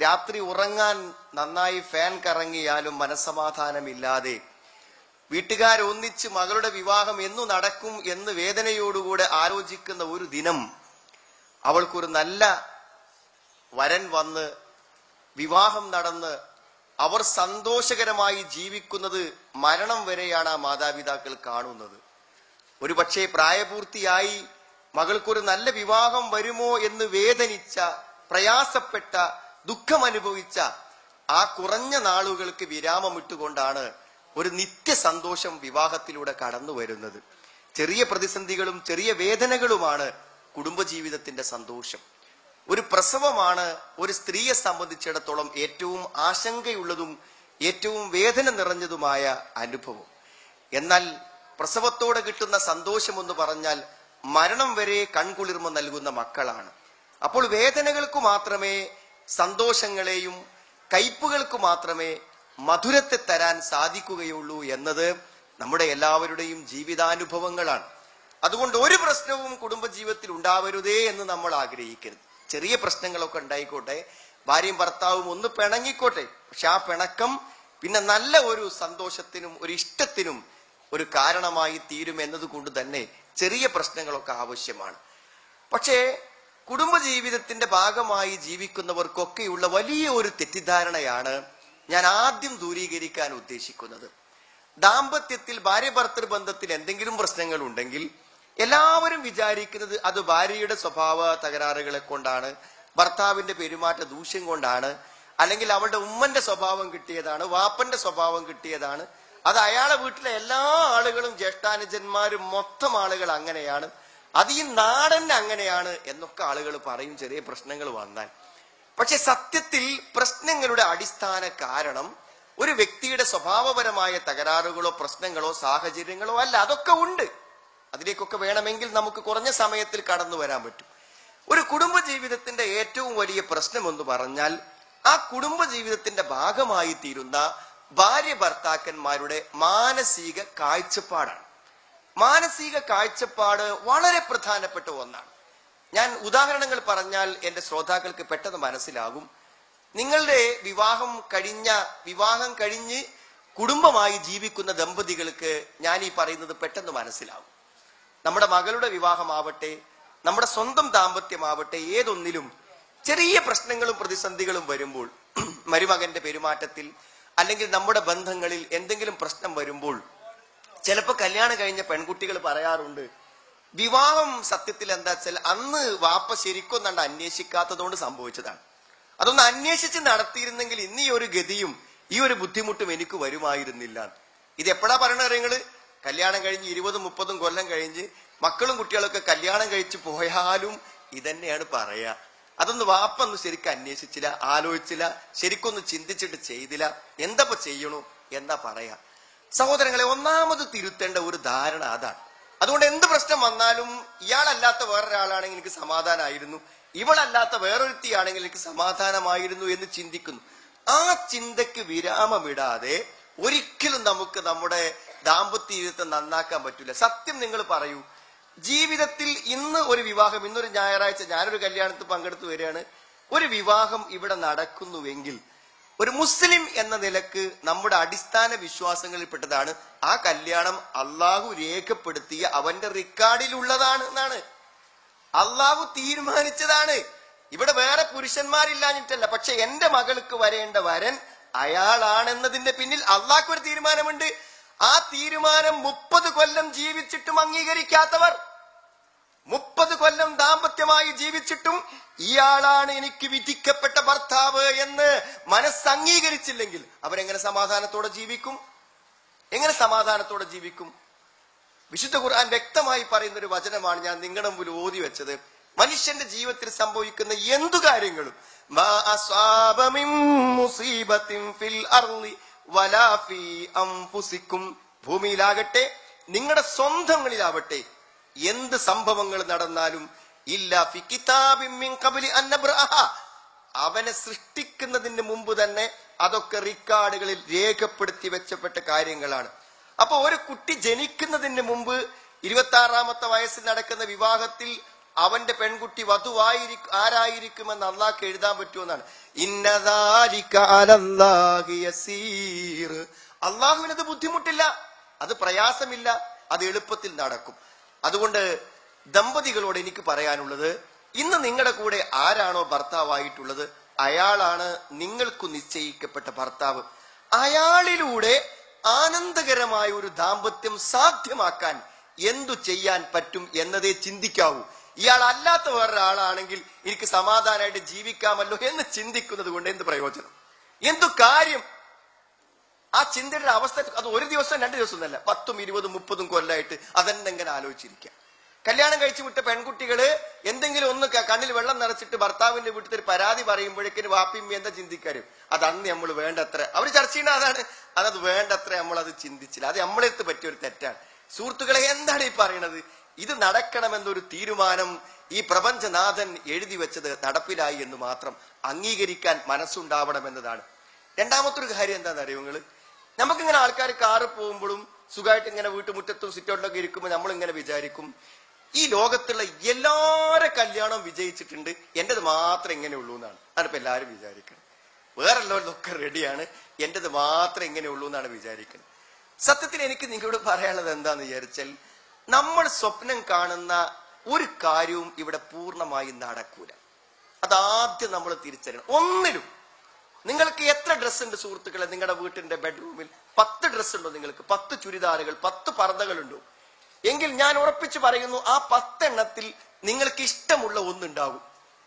രാത്രി ഉറങ്ങാൻ നന്നായി ഫാൻ കറങ്ങിയാലും മനസമാധാനമില്ലാതെ വീട്ടുകാരൊന്നിച്ച് മകളുടെ വിവാഹം എന്നു നടക്കും എന്ന് വേദനയോടുകൂടെ ആലോചിക്കുന്ന ഒരു ദിനം അവൾക്കൊരു നല്ല വരൻ വന്ന് വിവാഹം നടന്ന് അവർ സന്തോഷകരമായി ജീവിക്കുന്നത് മരണം വരെയാണ് ആ മാതാപിതാക്കൾ കാണുന്നത് ഒരു പക്ഷേ പ്രായപൂർത്തിയായി മകൾക്കൊരു നല്ല വിവാഹം വരുമോ എന്ന് വേദനിച്ച പ്രയാസപ്പെട്ട ദുഃഖമനുഭവിച്ച ആ കുറഞ്ഞ നാളുകൾക്ക് വിരാമമിട്ടുകൊണ്ടാണ് ഒരു നിത്യ സന്തോഷം വിവാഹത്തിലൂടെ കടന്നു വരുന്നത് ചെറിയ പ്രതിസന്ധികളും ചെറിയ വേദനകളുമാണ് കുടുംബജീവിതത്തിന്റെ സന്തോഷം ഒരു പ്രസവമാണ് ഒരു സ്ത്രീയെ സംബന്ധിച്ചിടത്തോളം ഏറ്റവും ആശങ്കയുള്ളതും ഏറ്റവും വേദന നിറഞ്ഞതുമായ അനുഭവം എന്നാൽ പ്രസവത്തോടെ കിട്ടുന്ന സന്തോഷം എന്ന് പറഞ്ഞാൽ മരണം വരെ കൺകുളിർമ നൽകുന്ന മക്കളാണ് അപ്പോൾ വേദനകൾക്ക് മാത്രമേ സന്തോഷങ്ങളെയും കയ്പുകൾക്ക് മാത്രമേ മധുരത്തെ തരാൻ സാധിക്കുകയുള്ളൂ എന്നത് നമ്മുടെ എല്ലാവരുടെയും ജീവിതാനുഭവങ്ങളാണ് അതുകൊണ്ട് ഒരു പ്രശ്നവും കുടുംബജീവിതത്തിൽ ഉണ്ടാവരുതേ എന്ന് നമ്മൾ ആഗ്രഹിക്കരുത് ചെറിയ പ്രശ്നങ്ങളൊക്കെ ഉണ്ടായിക്കോട്ടെ ഭാര്യയും ഭർത്താവും ഒന്ന് പിണങ്ങിക്കോട്ടെ പക്ഷെ ആ പിണക്കം പിന്നെ നല്ല ഒരു സന്തോഷത്തിനും ഒരു ഇഷ്ടത്തിനും ഒരു കാരണമായി തീരും എന്നതുകൊണ്ട് തന്നെ ചെറിയ പ്രശ്നങ്ങളൊക്കെ ആവശ്യമാണ് പക്ഷേ കുടുംബജീവിതത്തിന്റെ ഭാഗമായി ജീവിക്കുന്നവർക്കൊക്കെയുള്ള വലിയ ഒരു തെറ്റിദ്ധാരണയാണ് ഞാൻ ആദ്യം ദൂരീകരിക്കാൻ ഉദ്ദേശിക്കുന്നത് ദാമ്പത്യത്തിൽ ഭാര്യ ഭർത്തൃ ബന്ധത്തിൽ എന്തെങ്കിലും പ്രശ്നങ്ങൾ ഉണ്ടെങ്കിൽ എല്ലാവരും വിചാരിക്കുന്നത് അത് ഭാര്യയുടെ സ്വഭാവ തകരാറുകളെ കൊണ്ടാണ് ഭർത്താവിന്റെ പെരുമാറ്റ ദൂഷ്യം കൊണ്ടാണ് അല്ലെങ്കിൽ അവളുടെ ഉമ്മന്റെ സ്വഭാവം കിട്ടിയതാണ് വാപ്പന്റെ സ്വഭാവം കിട്ടിയതാണ് അത് അയാളെ വീട്ടിലെ എല്ലാ ആളുകളും ജ്യേഷ്ഠാനുജന്മാരും മൊത്തം ആളുകൾ അങ്ങനെയാണ് അത് ഈ നാടൻ അങ്ങനെയാണ് എന്നൊക്കെ ആളുകൾ പറയും ചെറിയ പ്രശ്നങ്ങൾ വന്നാൽ പക്ഷെ സത്യത്തിൽ പ്രശ്നങ്ങളുടെ അടിസ്ഥാന കാരണം ഒരു വ്യക്തിയുടെ സ്വഭാവപരമായ തകരാറുകളോ പ്രശ്നങ്ങളോ സാഹചര്യങ്ങളോ അല്ല അതൊക്കെ ഉണ്ട് അതിലേക്കൊക്കെ വേണമെങ്കിൽ നമുക്ക് കുറഞ്ഞ സമയത്തിൽ കടന്നു വരാൻ പറ്റും ഒരു കുടുംബ ജീവിതത്തിന്റെ ഏറ്റവും വലിയ പ്രശ്നം എന്ന് പറഞ്ഞാൽ ആ കുടുംബ ജീവിതത്തിന്റെ ഭാഗമായി തീരുന്ന ഭാര്യ ഭർത്താക്കന്മാരുടെ മാനസിക കാഴ്ചപ്പാടാണ് മാനസിക കാഴ്ചപ്പാട് വളരെ പ്രധാനപ്പെട്ട ഒന്നാണ് ഞാൻ ഉദാഹരണങ്ങൾ പറഞ്ഞാൽ എന്റെ ശ്രോതാക്കൾക്ക് പെട്ടെന്ന് മനസ്സിലാകും നിങ്ങളുടെ വിവാഹം കഴിഞ്ഞ വിവാഹം കഴിഞ്ഞ് കുടുംബമായി ജീവിക്കുന്ന ദമ്പതികൾക്ക് ഞാൻ ഈ പറയുന്നത് പെട്ടെന്ന് മനസ്സിലാവും നമ്മുടെ മകളുടെ വിവാഹമാവട്ടെ നമ്മുടെ സ്വന്തം ദാമ്പത്യമാവട്ടെ ഏതൊന്നിലും ചെറിയ പ്രശ്നങ്ങളും പ്രതിസന്ധികളും വരുമ്പോൾ മരുമകന്റെ പെരുമാറ്റത്തിൽ അല്ലെങ്കിൽ നമ്മുടെ ബന്ധങ്ങളിൽ എന്തെങ്കിലും പ്രശ്നം വരുമ്പോൾ ചിലപ്പോ കല്യാണം കഴിഞ്ഞ പെൺകുട്ടികൾ പറയാറുണ്ട് വിവാഹം സത്യത്തിൽ എന്താ വെച്ചാൽ അന്ന് വാപ്പ ശരിക്കൊന്നണ്ട് അന്വേഷിക്കാത്തതുകൊണ്ട് സംഭവിച്ചതാണ് അതൊന്ന് അന്വേഷിച്ച് നടത്തിയിരുന്നെങ്കിൽ ഇന്ന് ഈ ഒരു ഗതിയും ഈ ഒരു ബുദ്ധിമുട്ടും എനിക്ക് വരുമായിരുന്നില്ല ഇത് എപ്പോഴാ പറയണത് നിങ്ങള് കല്യാണം കഴിഞ്ഞ് ഇരുപതും മുപ്പതും കൊല്ലം കഴിഞ്ഞ് മക്കളും കുട്ടികളൊക്കെ കല്യാണം കഴിച്ച് പോയാലും ഇതന്നെയാണ് പറയാ അതൊന്ന് വാപ്പൊന്നും ശരിക്കും അന്വേഷിച്ചില്ല ആലോചിച്ചില്ല ശരിക്കൊന്നും ചിന്തിച്ചിട്ട് ചെയ്തില്ല എന്തപ്പോ ചെയ്യണു എന്താ പറയാ സഹോദരങ്ങളെ ഒന്നാമത് തിരുത്തേണ്ട ഒരു ധാരണ അതാണ് അതുകൊണ്ട് എന്ത് പ്രശ്നം വന്നാലും ഇയാളല്ലാത്ത വേറൊരാളാണെങ്കിൽ എനിക്ക് സമാധാനമായിരുന്നു ഇവളല്ലാത്ത വേറൊരുത്തിയാണെങ്കിൽ എനിക്ക് സമാധാനമായിരുന്നു എന്ന് ചിന്തിക്കുന്നു ആ ചിന്തയ്ക്ക് വിരാമമിടാതെ ഒരിക്കലും നമുക്ക് നമ്മുടെ ദാമ്പത്യ ജീവിതത്തെ നന്നാക്കാൻ പറ്റില്ല സത്യം നിങ്ങൾ പറയൂ ജീവിതത്തിൽ ഇന്ന് ഒരു വിവാഹം ഇന്നൊരു ഞായറാഴ്ച ഞാനൊരു കല്യാണത്തിൽ പങ്കെടുത്തു വരികയാണ് ഒരു വിവാഹം ഇവിടെ നടക്കുന്നുവെങ്കിൽ ഒരു മുസ്ലിം എന്ന നിലക്ക് നമ്മുടെ അടിസ്ഥാന വിശ്വാസങ്ങളിൽപ്പെട്ടതാണ് ആ കല്യാണം അള്ളാഹു രേഖപ്പെടുത്തിയ അവന്റെ റെക്കോർഡിലുള്ളതാണ് എന്നാണ് അള്ളാഹു തീരുമാനിച്ചതാണ് ഇവിടെ വേറെ പുരുഷന്മാരില്ലാഞ്ഞിട്ടല്ല പക്ഷെ എന്റെ മകൾക്ക് വരേണ്ട വരൻ അയാളാണെന്നതിന്റെ പിന്നിൽ അള്ളാഹ്ക്ക് ഒരു തീരുമാനമുണ്ട് ആ തീരുമാനം മുപ്പത് കൊല്ലം ജീവിച്ചിട്ടും അംഗീകരിക്കാത്തവർ മുപ്പത് കൊല്ലം ദാമ്പത്യമായി ജീവിച്ചിട്ടും ഇയാളാണ് എനിക്ക് വിധിക്കപ്പെട്ട ഭർത്താവ് എന്ന് മനസ്സ് അംഗീകരിച്ചില്ലെങ്കിൽ അവരെങ്ങനെ സമാധാനത്തോടെ ജീവിക്കും എങ്ങനെ സമാധാനത്തോടെ ജീവിക്കും വിശുദ്ധ ഖുർആൻ വ്യക്തമായി പറയുന്ന ഒരു വചനമാണ് ഞാൻ നിങ്ങളുടെ മുമ്പിൽ ഓതി വെച്ചത് മനുഷ്യന്റെ ജീവിതത്തിൽ സംഭവിക്കുന്ന എന്തു കാര്യങ്ങളും മാ അസ്വാബ മിൻ മുസീബത്തിൻ ഫിൽ അർളി വലാ ഫീ അൻഫുസിക്കും ഭൂമിയിലാകട്ടെ നിങ്ങളുടെ സ്വന്തങ്ങളിലാവട്ടെ എന്ത് സംഭവങ്ങൾ നടന്നാലും ഇല്ല ഫി കിതാബിൻ മിൻ ഖബ്ലി അൻ നബ്റഅഹ അവനെ സൃഷ്ടിക്കുന്നതിന് മുമ്പ് തന്നെ അതൊക്കെ റിക്കാർഡുകളിൽ രേഖപ്പെടുത്തി വെച്ചപ്പെട്ട കാര്യങ്ങളാണ് അപ്പൊ ഒരു കുട്ടി ജനിക്കുന്നതിന് മുമ്പ് ഇരുപത്തി ആറാമത്തെ വയസ്സിൽ നടക്കുന്ന വിവാഹത്തിൽ അവന്റെ പെൺകുട്ടി വധുവായിരിക്കും ആരായിരിക്കുമെന്ന് അള്ളാഹ്ക്ക് എഴുതാൻ പറ്റുമെന്നാണ് ഇന്നദാലിക അലല്ലാഹി യസീർ അള്ളാഹുവിനത് ബുദ്ധിമുട്ടില്ല അത് പ്രയാസമില്ല അത് എളുപ്പത്തിൽ നടക്കും അതുകൊണ്ട് ദമ്പതികളോട് എനിക്ക് പറയാനുള്ളത് ഇന്ന് നിങ്ങളുടെ കൂടെ ആരാണോ ഭർത്താവായിട്ടുള്ളത് അയാളാണ് നിങ്ങൾക്ക് നിശ്ചയിക്കപ്പെട്ട ഭർത്താവ് അയാളിലൂടെ ആനന്ദകരമായ ഒരു ദാമ്പത്യം സാധ്യമാക്കാൻ എന്തു ചെയ്യാൻ പറ്റും എന്നതേ ചിന്തിക്കാവൂ ഇയാൾ അല്ലാത്ത വേറൊരാളാണെങ്കിൽ എനിക്ക് സമാധാനമായിട്ട് ജീവിക്കാമല്ലോ എന്ന് ചിന്തിക്കുന്നത് കൊണ്ട് എന്ത് പ്രയോജനം എന്തു കാര്യം ആ ചിന്തയുടെ അവസ്ഥ അത് ഒരു ദിവസം രണ്ട് ദിവസം ഒന്നല്ല പത്തും ഇരുപതും മുപ്പതും കൊല്ലായിട്ട് അതെന്തെങ്ങനെ ആലോചിച്ചിരിക്കുക കല്യാണം കഴിച്ചു വിട്ട പെൺകുട്ടികള് എന്തെങ്കിലും ഒന്ന് ക- കണ്ണിൽ വെള്ളം നിറച്ചിട്ട് ഭർത്താവിന്റെ വീട്ടിൽ ഒരു പരാതി പറയുമ്പോഴേക്കിന് വാപ്പിമ്മ എന്താ ചിന്തിക്കാരും അത് അന്ന് നമ്മൾ വേണ്ടത്ര അവർ ചർച്ച ചെയ്യുന്ന അതാണ് അതത് വേണ്ടത്ര നമ്മൾ അത് ചിന്തിച്ചില്ല അത് നമ്മളെടുത്ത് പറ്റിയ ഒരു തെറ്റാണ് സുഹൃത്തുക്കളെ എന്താണ് ഈ പറയണത് ഇത് നടക്കണമെന്നൊരു തീരുമാനം ഈ പ്രപഞ്ചനാഥൻ എഴുതി വെച്ചത് നടപ്പിലായി എന്ന് മാത്രം അംഗീകരിക്കാൻ മനസ്സുണ്ടാവണമെന്നതാണ് രണ്ടാമത്തെ ഒരു കാര്യം എന്താണെന്ന് അറിയോ നിങ്ങള് നമുക്കിങ്ങനെ ആൾക്കാർ കാറ് പോകുമ്പോഴും സുഖമായിട്ട് ഇങ്ങനെ വീട്ടുമുറ്റത്തും സിറ്റൗട്ടിലൊക്കെ ഇരിക്കുമ്പോൾ നമ്മൾ ഇങ്ങനെ വിചാരിക്കും ഈ ലോകത്തുള്ള എല്ലാരെ കല്യാണവും വിജയിച്ചിട്ടുണ്ട് എന്റേത് മാത്രം ഇങ്ങനെ ഉള്ളൂ എന്നാണ് അതാണ് ഇപ്പൊ എല്ലാവരും വിചാരിക്കുന്നത് വേറെല്ലാവരൊക്കെ റെഡിയാണ് എന്റേത് മാത്രം ഇങ്ങനെ ഉള്ളൂ എന്നാണ് വിചാരിക്കുന്നത് സത്യത്തിൽ എനിക്ക് നിങ്ങളോട് പറയാനുള്ളത് എന്താന്ന് വിചാരിച്ചാൽ നമ്മൾ സ്വപ്നം കാണുന്ന ഒരു കാര്യവും ഇവിടെ പൂർണ്ണമായി നടക്കൂല അതാദ്യം നമ്മൾ തിരിച്ചറിയണം ഒന്നിലും നിങ്ങൾക്ക് എത്ര ഡ്രസ് ഉണ്ട് സുഹൃത്തുക്കളെ നിങ്ങളുടെ വീട്ടിന്റെ ബെഡ്റൂമിൽ പത്ത് ഡ്രസ് ഉണ്ടോ നിങ്ങൾക്ക് പത്ത് ചുരിദാറുകൾ പത്ത് പർദ്ദകളുണ്ടോ എങ്കിൽ ഞാൻ ഉറപ്പിച്ചു പറയുന്നു ആ പത്തെണ്ണത്തിൽ നിങ്ങൾക്ക് ഇഷ്ടമുള്ള ഒന്നുണ്ടാവും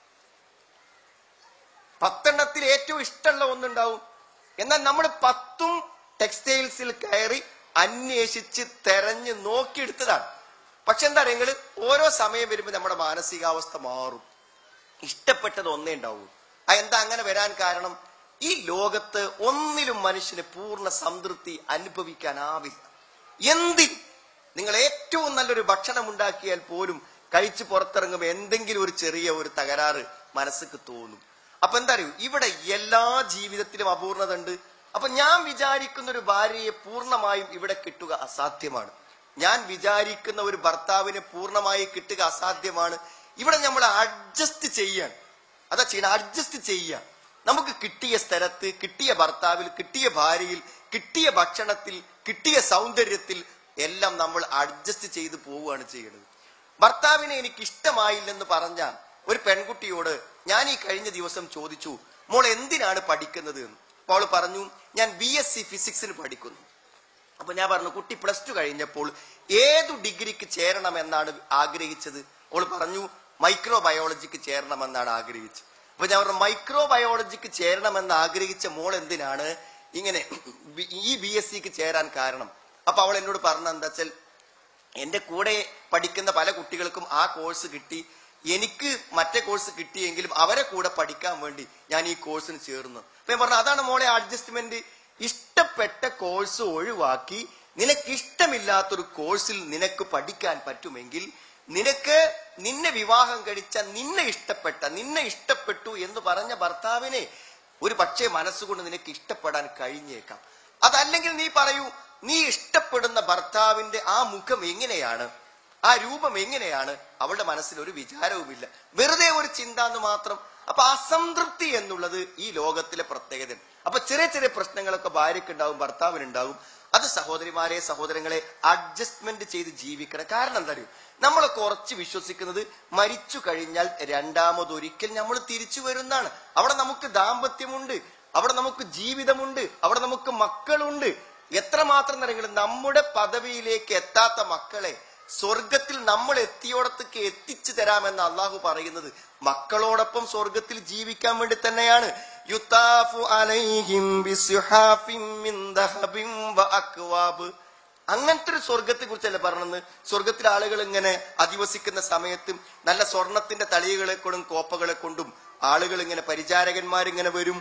പത്തെണ്ണത്തിൽ ഏറ്റവും ഇഷ്ടമുള്ള ഒന്നുണ്ടാവും എന്നാൽ നമ്മൾ പത്തും ടെക്സ്റ്റൈൽസിൽ കയറി അന്വേഷിച്ച് തെരഞ്ഞ് നോക്കിയെടുത്തതാണ് പക്ഷെ എന്താ നിങ്ങൾ ഓരോ സമയം വരുമ്പോൾ നമ്മുടെ മാനസികാവസ്ഥ മാറും ഇഷ്ടപ്പെട്ടത് ഒന്നേ ഉണ്ടാവൂ ആ എന്താ അങ്ങനെ വരാൻ കാരണം ഈ ലോകത്ത് ഒന്നിലും മനുഷ്യന് പൂർണ്ണ സംതൃപ്തി അനുഭവിക്കാനാവില്ല എന്തിൽ നിങ്ങൾ ഏറ്റവും നല്ലൊരു ഭക്ഷണം ഉണ്ടാക്കിയാൽ പോലും കഴിച്ച് പുറത്തിറങ്ങുമ്പോൾ എന്തെങ്കിലും ഒരു ചെറിയ ഒരു തകരാറ് മനസ്സിക്ക് തോന്നും അപ്പൊ എന്താ അറിയൂ ഇവിടെ എല്ലാ ജീവിതത്തിലും അപൂർണത ഉണ്ട് അപ്പൊ ഞാൻ വിചാരിക്കുന്ന ഒരു ഭാര്യയെ പൂർണ്ണമായും ഇവിടെ കിട്ടുക അസാധ്യമാണ് ഞാൻ വിചാരിക്കുന്ന ഒരു ഭർത്താവിനെ പൂർണ്ണമായി കിട്ടുക അസാധ്യമാണ് ഇവിടെ നമ്മൾ അഡ്ജസ്റ്റ് ചെയ്യാൻ അതാ ചെയ്യണം അഡ്ജസ്റ്റ് ചെയ്യാൻ നമുക്ക് കിട്ടിയ സ്ഥലത്ത് കിട്ടിയ ഭർത്താവിൽ കിട്ടിയ ഭാര്യയിൽ കിട്ടിയ ഭക്ഷണത്തിൽ കിട്ടിയ സൗന്ദര്യത്തിൽ എല്ലാം നമ്മൾ അഡ്ജസ്റ്റ് ചെയ്ത് പോവുകയാണ് ചെയ്യുന്നത് ഭർത്താവിനെ എനിക്ക് ഇഷ്ടമായില്ലെന്ന് പറഞ്ഞ ഒരു പെൺകുട്ടിയോട് ഞാൻ ഈ കഴിഞ്ഞ ദിവസം ചോദിച്ചു മോൾ എന്തിനാണ് പഠിക്കുന്നത് എന്ന് അപ്പോൾ അവൾ പറഞ്ഞു ഞാൻ ബി എസ് സി ഫിസിക്സിന് പഠിക്കുന്നു അപ്പൊ ഞാൻ പറഞ്ഞു കുട്ടി പ്ലസ് ടു കഴിഞ്ഞപ്പോൾ ഏതു ഡിഗ്രിക്ക് ചേരണമെന്നാണ് ആഗ്രഹിച്ചത് അവൾ പറഞ്ഞു മൈക്രോ ബയോളജിക്ക് ചേരണമെന്നാണ് ആഗ്രഹിച്ചത് അപ്പൊ ഞാൻ പറഞ്ഞു മൈക്രോ ബയോളജിക്ക് ചേരണമെന്ന് ആഗ്രഹിച്ച മോൾ എന്തിനാണ് ഇങ്ങനെ ബി- ഈ ബി എസ് സിക്ക് ചേരാൻ കാരണം അപ്പൊ അവൾ എന്നോട് പറഞ്ഞ എന്താ വെച്ചാൽ എന്റെ കൂടെ പഠിക്കുന്ന പല കുട്ടികൾക്കും ആ കോഴ്സ് കിട്ടി എനിക്ക് മറ്റേ കോഴ്സ് കിട്ടിയെങ്കിലും അവരെ കൂടെ പഠിക്കാൻ വേണ്ടി ഞാൻ ഈ കോഴ്സിന് ചേർന്നു അപ്പൊ ഞാൻ പറഞ്ഞു അതാണ് മോളെ അഡ്ജസ്റ്റ്മെന്റ് ഇഷ്ടപ്പെട്ട കോഴ്സ് ഒഴിവാക്കി നിനക്ക് ഇഷ്ടമില്ലാത്തൊരു കോഴ്സിൽ നിനക്ക് പഠിക്കാൻ പറ്റുമെങ്കിൽ നിനക്ക് നിന്നെ വിവാഹം കഴിച്ച നിന്നെ ഇഷ്ടപ്പെട്ട നിന്നെ ഇഷ്ടപ്പെട്ടു എന്ന് പറഞ്ഞ ഭർത്താവിനെ ഒരു പക്ഷേ മനസ്സുകൊണ്ട് നിനക്ക് ഇഷ്ടപ്പെടാൻ കഴിഞ്ഞേക്കാം അതല്ലെങ്കിൽ നീ പറയൂ നീ ഇഷ്ടപ്പെടുന്ന ഭർത്താവിന്റെ ആ മുഖം എങ്ങനെയാണ് ആ രൂപം എങ്ങനെയാണ് അവളുടെ മനസ്സിൽ ഒരു വിചാരവുമില്ല വെറുതെ ഒരു ചിന്ത എന്ന് മാത്രം അപ്പൊ അസംതൃപ്തി എന്നുള്ളത് ഈ ലോകത്തിലെ പ്രത്യേകത അപ്പൊ ചെറിയ ചെറിയ പ്രശ്നങ്ങളൊക്കെ ഭാര്യക്കുണ്ടാവും ഭർത്താവിനുണ്ടാവും അത് സഹോദരിമാരെ സഹോദരങ്ങളെ അഡ്ജസ്റ്റ്മെന്റ് ചെയ്ത് ജീവിക്കണം കാരണം എന്താ അറിയോ നമ്മളൊക്കെ ഉറച്ച് വിശ്വസിക്കുന്നത് മരിച്ചു കഴിഞ്ഞാൽ രണ്ടാമതൊരിക്കൽ നമ്മൾ തിരിച്ചു വരുന്നതാണ് അവിടെ നമുക്ക് ദാമ്പത്യമുണ്ട് അവിടെ നമുക്ക് ജീവിതമുണ്ട് അവിടെ നമുക്ക് മക്കളുണ്ട് എത്രമാത്രം നിറങ്ങൾ നമ്മുടെ പദവിയിലേക്ക് എത്താത്ത മക്കളെ സ്വർഗത്തിൽ നമ്മൾ എത്തിയോടത്തേക്ക് എത്തിച്ചു തരാമെന്ന് അള്ളാഹു പറയുന്നത് മക്കളോടൊപ്പം സ്വർഗത്തിൽ ജീവിക്കാൻ വേണ്ടി തന്നെയാണ് യുത്താഫു അലൈഹിം ബിസ്ഹാഫിൻ മിൻ ദഹബിൻ വ അക്വാബ് അങ്ങനത്തെ ഒരു സ്വർഗത്തെ കുറിച്ചല്ലേ പറഞ്ഞത് സ്വർഗത്തിലെ ആളുകൾ ഇങ്ങനെ അധിവസിക്കുന്ന സമയത്തും നല്ല സ്വർണത്തിന്റെ തളികളെ കൊണ്ടും കോപ്പകളെ കൊണ്ടും ആളുകൾ ഇങ്ങനെ പരിചാരകന്മാരിങ്ങനെ വരും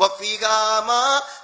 വഫീഗാമാ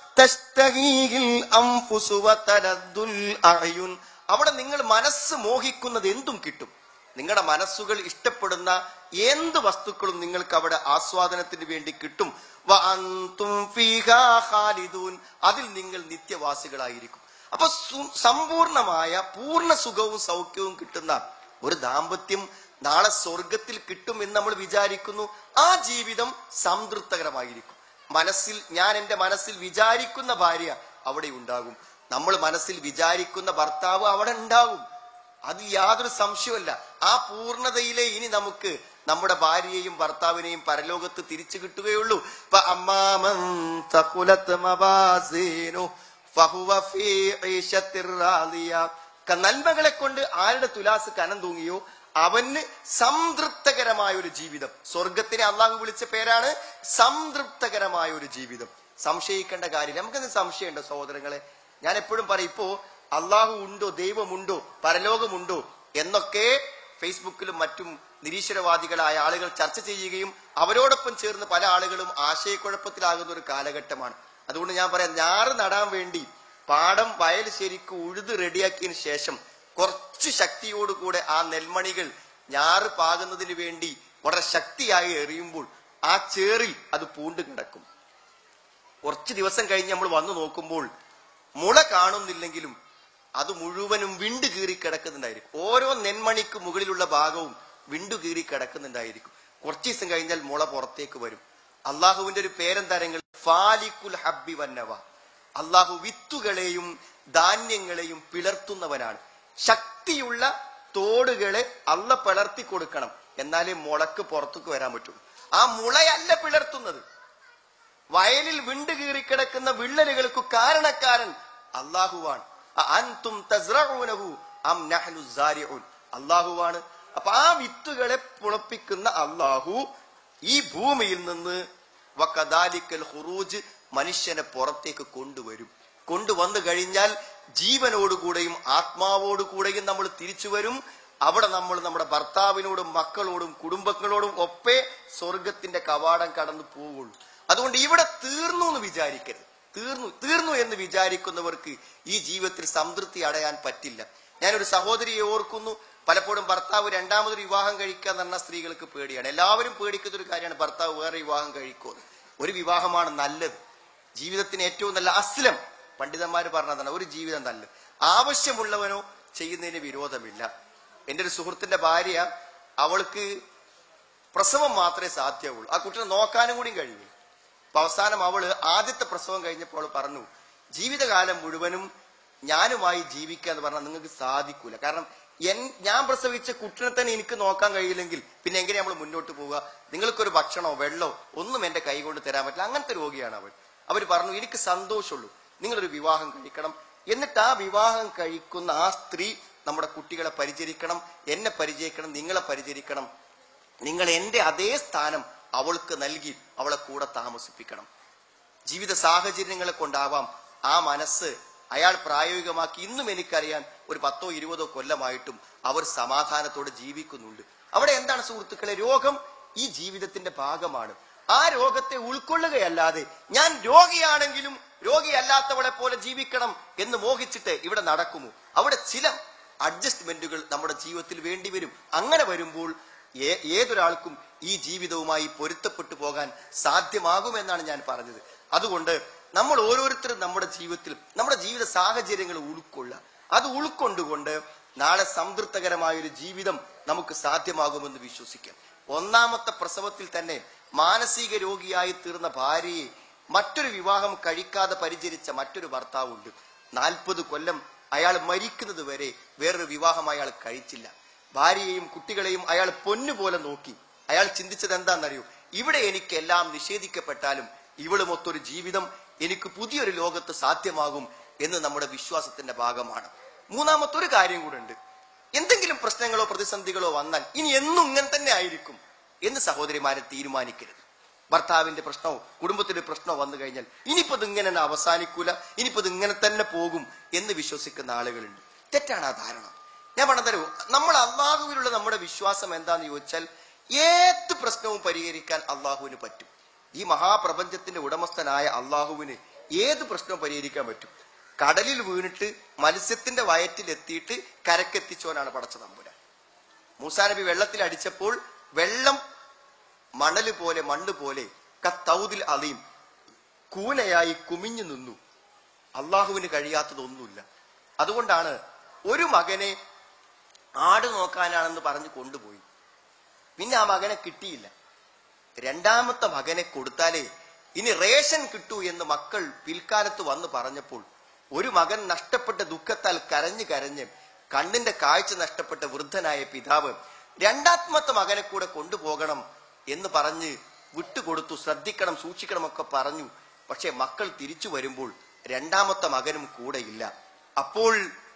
തസ്തഹീഹിൽ അൻഫുസു വതലദ്ദുൽ അഅയുൻ. അവിടെ നിങ്ങൾ മനസ്സ് മോഹിക്കുന്നത് എന്തും കിട്ടും നിങ്ങളുടെ മനസ്സുകൾ ഇഷ്ടപ്പെടുന്ന എന്ത് വസ്തുക്കളും നിങ്ങൾക്ക് അവിടെ ആസ്വാദനത്തിന് വേണ്ടി കിട്ടും വ അൻതും ഫീഹാ ഖാലിദൂൻ. അതിൽ നിങ്ങൾ നിത്യവാസികളായിരിക്കും അപ്പൊ സു- സമ്പൂർണമായ പൂർണ്ണ സുഖവും സൗഖ്യവും കിട്ടുന്ന ഒരു ദാമ്പത്യം നാളെ സ്വർഗത്തിൽ കിട്ടും എന്ന് നമ്മൾ വിചാരിക്കുന്നു ആ ജീവിതം സംതൃപ്തകരമായിരിക്കും മനസ്സിൽ ഞാൻ എന്റെ മനസ്സിൽ വിചാരിക്കുന്ന ഭാര്യ അവിടെ ഉണ്ടാകും നമ്മൾ മനസ്സിൽ വിചാരിക്കുന്ന ഭർത്താവ് അവിടെ ഉണ്ടാകും അത് യാതൊരു സംശയമല്ല ആ പൂർണ്ണതയിലെ ഇനി നമുക്ക് നമ്മുടെ ഭാര്യയെയും ഭർത്താവിനെയും പരലോകത്ത് തിരിച്ചു കിട്ടുകയുള്ളൂ ഇപ്പൊ അമ്മാമൻ തഖുലത് മവാസീനു ഫഹുവ ഫീ ഈശത്തിർ റാദിയ. ക- നന്മകളെ കൊണ്ട് ആരുടെ തുലാസ് കനം തൂങ്ങിയോ അവന് സംതൃപ്തകരമായ ഒരു ജീവിതം സ്വർഗത്തിനെ അള്ളാഹു വിളിച്ച പേരാണ് സംതൃപ്തകരമായ ഒരു ജീവിതം സംശയിക്കേണ്ട കാര്യമില്ല നമുക്കെന്ത് സംശയമുണ്ടോ സഹോദരങ്ങളെ ഞാൻ എപ്പോഴും പറയും ഇപ്പോ അള്ളാഹു ഉണ്ടോ ദൈവമുണ്ടോ പരലോകമുണ്ടോ എന്നൊക്കെ ഫേസ്ബുക്കിലും മറ്റും നിരീശ്വരവാദികളായ ആളുകൾ ചർച്ച ചെയ്യുകയും അവരോടൊപ്പം ചേർന്ന് പല ആളുകളും ആശയക്കുഴപ്പത്തിലാകുന്ന ഒരു കാലഘട്ടമാണ് അതുകൊണ്ട് ഞാൻ പറയാം ഞാറ് നടാൻ വേണ്ടി പാടം വയൽ ശരിക്കും ഉഴുത് റെഡിയാക്കിയതിന് ശേഷം കുറച്ച് ശക്തിയോടുകൂടെ ആ നെൽമണികൾ ഞാറ് പാകുന്നതിന് വേണ്ടി വളരെ ശക്തിയായി എറിയുമ്പോൾ ആ ചേറിൽ അത് പൂണ്ട് കിടക്കും കുറച്ച് ദിവസം കഴിഞ്ഞ് നമ്മൾ വന്നു നോക്കുമ്പോൾ മുള കാണുന്നില്ലെങ്കിലും അത് മുഴുവനും വിണ്ടു കീറി കിടക്കുന്നുണ്ടായിരിക്കും ഓരോ നെന്മണിക്ക് മുകളിലുള്ള ഭാഗവും വിണ്ടു കീറി കിടക്കുന്നുണ്ടായിരിക്കും കുറച്ച് ദിവസം കഴിഞ്ഞാൽ മുള പുറത്തേക്ക് വരും അള്ളാഹുവിന്റെ ഒരു പേരെന്താരങ്ങൾ ഫാലിക്കുൽ ഹബ്ബി വന്നവ അള്ളാഹു വിത്തുകളെയും ധാന്യങ്ങളെയും പിളർത്തുന്നവനാണ് ശക്തിയുള്ള തോടുകളെ അള്ള പിളർത്തി കൊടുക്കണം എന്നാലേ മുളക്ക് പുറത്തേക്ക് വരാൻ പറ്റുള്ളൂ ആ മുളയല്ല പിളർത്തുന്നത് വയലിൽ വിണ്ടു കീറിക്കിടക്കുന്ന വിള്ളലുകൾക്ക് കാരണക്കാരൻ അള്ളാഹുവാണ് അ- അൻതും തസ്റഊനഹു അം നഹ്നു സാരിഊൻ അള്ളാഹുവാണ് അപ്പൊ ആ വിത്തുകളെ പുളപ്പിക്കുന്ന അള്ളാഹു ഈ ഭൂമിയിൽ നിന്ന് വക്കദാലിക്കൽ ഹുറൂജ് മനുഷ്യനെ പുറത്തേക്ക് കൊണ്ടുവരും കൊണ്ടുവന്നു കഴിഞ്ഞാൽ ജീവനോടുകൂടെയും ആത്മാവോടുകൂടെയും നമ്മൾ തിരിച്ചു വരും അവിടെ നമ്മൾ നമ്മുടെ ഭർത്താവിനോടും മക്കളോടും കുടുംബങ്ങളോടും ഒപ്പേ സ്വർഗത്തിന്റെ കവാടം കടന്നു പോവുള്ളൂ അതുകൊണ്ട് ഇവിടെ തീർന്നു എന്ന് വിചാരിക്കരുത് തീർന്നു തീർന്നു എന്ന് വിചാരിക്കുന്നവർക്ക് ഈ ജീവിതത്തിൽ സംതൃപ്തി അടയാൻ പറ്റില്ല ഞാനൊരു സഹോദരിയെ ഓർക്കുന്നു പലപ്പോഴും ഭർത്താവ് രണ്ടാമതൊരു വിവാഹം കഴിക്കുക എന്ന് പറഞ്ഞ സ്ത്രീകൾക്ക് പേടിയാണ് എല്ലാവരും പേടിക്കുന്ന ഒരു കാര്യമാണ് ഭർത്താവ് വേറെ വിവാഹം കഴിക്കുമെന്ന് ഒരു വിവാഹമാണ് നല്ലത് ജീവിതത്തിന് ഏറ്റവും നല്ല അസ്ലം പണ്ഡിതന്മാർ പറഞ്ഞതാണ് ഒരു ജീവിതം നല്ലത് ആവശ്യമുള്ളവനോ ചെയ്യുന്നതിന് വിരോധമില്ല എന്റെ ഒരു സുഹൃത്തിന്റെ ഭാര്യ അവൾക്ക് പ്രസവം മാത്രമേ സാധ്യമുള്ളൂ ആ കുട്ടിനെ നോക്കാനും കൂടി കഴിയില്ല അപ്പൊ അവസാനം അവള് ആദ്യത്തെ പ്രസവം കഴിഞ്ഞപ്പോൾ അവള് പറഞ്ഞു ജീവിതകാലം മുഴുവനും ഞാനുമായി ജീവിക്കുക എന്ന് പറഞ്ഞാൽ നിങ്ങൾക്ക് സാധിക്കൂല കാരണം എൻ ഞാൻ പ്രസവിച്ച കുട്ടിനെ തന്നെ എനിക്ക് നോക്കാൻ കഴിയില്ലെങ്കിൽ പിന്നെ എങ്ങനെ നമ്മൾ മുന്നോട്ട് പോവുക നിങ്ങൾക്കൊരു ഭക്ഷണമോ വെള്ളമോ ഒന്നും എന്റെ കൈ കൊണ്ട് തരാൻ പറ്റില്ല അങ്ങനത്തെ രോഗിയാണ് അവൾ അവർ പറഞ്ഞു എനിക്ക് സന്തോഷമുള്ളൂ നിങ്ങളൊരു വിവാഹം കഴിക്കണം എന്നിട്ട് ആ വിവാഹം കഴിക്കുന്ന ആ സ്ത്രീ നമ്മുടെ കുട്ടികളെ പരിചരിക്കണം എന്നെ പരിചരിക്കണം നിങ്ങളെ പരിചരിക്കണം നിങ്ങൾ എന്റെ അതേ സ്ഥാനം അവൾക്ക് നൽകി അവളെ കൂടെ താമസിപ്പിക്കണം ജീവിത സാഹചര്യങ്ങളെ കൊണ്ടാവാം ആ മനസ്സ് അയാൾ പ്രായോഗികമാക്കി ഇന്നും എനിക്കറിയാൻ ഒരു പത്തോ ഇരുപതോ കൊല്ലമായിട്ടും അവർ സമാധാനത്തോടെ ജീവിക്കുന്നുണ്ട് അവിടെ എന്താണ് സുഹൃത്തുക്കളെ രോഗം ഈ ജീവിതത്തിന്റെ ഭാഗമാണ് ആ രോഗത്തെ ഉൾക്കൊള്ളുകയല്ലാതെ ഞാൻ രോഗിയാണെങ്കിലും രോഗിയല്ലാത്തവളെ പോലെ ജീവിക്കണം എന്ന് മോഹിച്ചിട്ട് ഇവിടെ നടക്കുമോ അവിടെ ചില അഡ്ജസ്റ്റ്മെന്റുകൾ നമ്മുടെ ജീവിതത്തിൽ വേണ്ടി വരും അങ്ങനെ വരുമ്പോൾ ഏ- ഏതൊരാൾക്കും ഈ ജീവിതവുമായി പൊരുത്തപ്പെട്ടു പോകാൻ സാധ്യമാകുമെന്നാണ് ഞാൻ പറഞ്ഞത് അതുകൊണ്ട് നമ്മൾ ഓരോരുത്തരും നമ്മുടെ ജീവിതത്തിൽ നമ്മുടെ ജീവിത സാഹചര്യങ്ങൾ ഉൾക്കൊള്ളുക അത് ഉൾക്കൊണ്ടുകൊണ്ട് നാളെ സംതൃപ്തകരമായ ഒരു ജീവിതം നമുക്ക് സാധ്യമാകുമെന്ന് വിശ്വസിക്കാം ഒന്നാമത്തെ പ്രസവത്തിൽ തന്നെ മാനസിക രോഗിയായി തീർന്ന ഭാര്യയെ മറ്റൊരു വിവാഹം കഴിക്കാതെ പരിചരിച്ച മറ്റൊരു ഭർത്താവുണ്ട് നാൽപ്പത് കൊല്ലം അയാൾ മരിക്കുന്നത് വരെ വേറൊരു വിവാഹം അയാൾ കഴിച്ചില്ല ഭാര്യയെയും കുട്ടികളെയും അയാൾ പൊന്നുപോലെ നോക്കി അയാൾ ചിന്തിച്ചത് എന്താണെന്നറിയോ ഇവിടെ എനിക്ക് എല്ലാം നിഷേധിക്കപ്പെട്ടാലും ഇവളുമൊത്തൊരു ജീവിതം എനിക്ക് പുതിയൊരു ലോകത്ത് സാധ്യമാകും എന്ന് നമ്മുടെ വിശ്വാസത്തിന്റെ ഭാഗമാണ് മൂന്നാമത്തെ ഒരു കാര്യം കൂടെ ഉണ്ട് എന്തെങ്കിലും പ്രശ്നങ്ങളോ പ്രതിസന്ധികളോ വന്നാൽ ഇനി എന്നും ഇങ്ങനെ തന്നെ ആയിരിക്കും എന്ന് സഹോദരിമാരെ തീരുമാനിക്കരുത് ഭർത്താവിന്റെ പ്രശ്നമോ കുടുംബത്തിന്റെ പ്രശ്നമോ വന്നു കഴിഞ്ഞാൽ ഇനിയിപ്പോ ഇത് ഇങ്ങനെ തന്നെ അവസാനിക്കൂല ഇനിയിപ്പോ ഇത് ഇങ്ങനെ തന്നെ പോകും എന്ന് വിശ്വസിക്കുന്ന ആളുകളുണ്ട് തെറ്റാണ് ആ ധാരണ ഞാൻ പറഞ്ഞതരൂ നമ്മൾ അള്ളാഹുവിലുള്ള നമ്മുടെ വിശ്വാസം എന്താന്ന് ചോദിച്ചാൽ ഏത് പ്രശ്നവും പരിഹരിക്കാൻ അള്ളാഹുവിന് പറ്റും ഈ മഹാപ്രപഞ്ചത്തിന്റെ ഉടമസ്ഥനായ അള്ളാഹുവിന് ഏത് പ്രശ്നവും പരിഹരിക്കാൻ പറ്റും കടലിൽ വീണിട്ട് മത്സ്യത്തിന്റെ വയറ്റിൽ എത്തിയിട്ട് കരക്കെത്തിച്ചോനാണ് പടച്ച തമ്പുരാൻ മൂസാ നബി വെള്ളത്തിൽ അടിച്ചപ്പോൾ വെള്ളം മണല് പോലെ മണ്ണ് പോലെ കത്തൗദിൽ അലീം കൂനയായി കുമിഞ്ഞു നിന്നു അള്ളാഹുവിന് കഴിയാത്തതൊന്നുമില്ല അതുകൊണ്ടാണ് ഒരു മകനെ ആട് നോക്കാനാണെന്ന് പറഞ്ഞ് കൊണ്ടുപോയി പിന്നെ ആ മകനെ കിട്ടിയില്ല രണ്ടാമത്തെ മകനെ കൊടുത്താലേ ഇനി റേഷൻ കിട്ടൂ എന്ന് മക്കൾ പിൽക്കാലത്ത് വന്ന് പറഞ്ഞപ്പോൾ ഒരു മകൻ നഷ്ടപ്പെട്ട ദുഃഖത്താൽ കരഞ്ഞ് കരഞ്ഞ് കണ്ണിന്റെ കാഴ്ച നഷ്ടപ്പെട്ട വൃദ്ധനായ പിതാവ് രണ്ടാത്മത്തെ മകനെ കൂടെ കൊണ്ടുപോകണം എന്ന് പറഞ്ഞ് വിട്ടുകൊടുത്തു ശ്രദ്ധിക്കണം സൂക്ഷിക്കണം ഒക്കെ പറഞ്ഞു പക്ഷെ മക്കൾ തിരിച്ചു വരുമ്പോൾ രണ്ടാമത്തെ മകനും കൂടെയില്ല അപ്പോൾ